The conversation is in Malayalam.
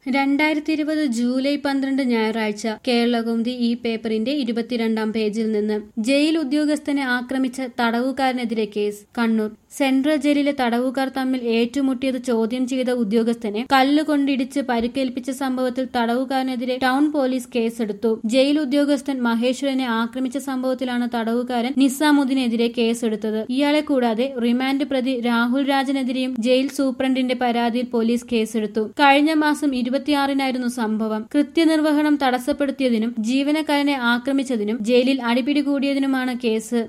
രണ്ടായിരത്തി ഇരുപത് ജൂലൈ പന്ത്രണ്ട് ഞായറാഴ്ച കേരളകൗമുദി ഈ പേപ്പറിന്റെ ഇരുപത്തിരണ്ടാം പേജിൽ നിന്ന് ജയിൽ ഉദ്യോഗസ്ഥനെ ആക്രമിച്ച തടവുകാരനെതിരെ കേസ് കണ്ണൂർ സെൻട്രൽ ജയിലിലെ തടവുകാർ തമ്മിൽ ഏറ്റുമുട്ടിയത് ചോദ്യം ചെയ്ത ഉദ്യോഗസ്ഥനെ കല്ലുകൊണ്ടിടിച്ച് പരിക്കേൽപ്പിച്ച സംഭവത്തിൽ തടവുകാരനെതിരെ ടൗൺ പോലീസ് കേസെടുത്തു ജയിൽ ഉദ്യോഗസ്ഥൻ മഹേശ്വരനെ ആക്രമിച്ച സംഭവത്തിലാണ് തടവുകാരൻ നിസാമുദ്ദീനെതിരെ കേസെടുത്തത് ഇയാളെ കൂടാതെ റിമാൻഡ് പ്രതി രാഹുൽ രാജനെതിരെയും ജയിൽ സൂപ്രണ്ടിന്റെ പരാതിയിൽ പോലീസ് കേസെടുത്തു കഴിഞ്ഞ മാസം ഇരുപത്തിയാറിനായിരുന്നു സംഭവം കൃത്യനിർവഹണം തടസ്സപ്പെടുത്തിയതിനും ജീവനക്കാരനെ ആക്രമിച്ചതിനും ജയിലിൽ അടിപിടി കൂടിയതിനുമാണ് കേസ്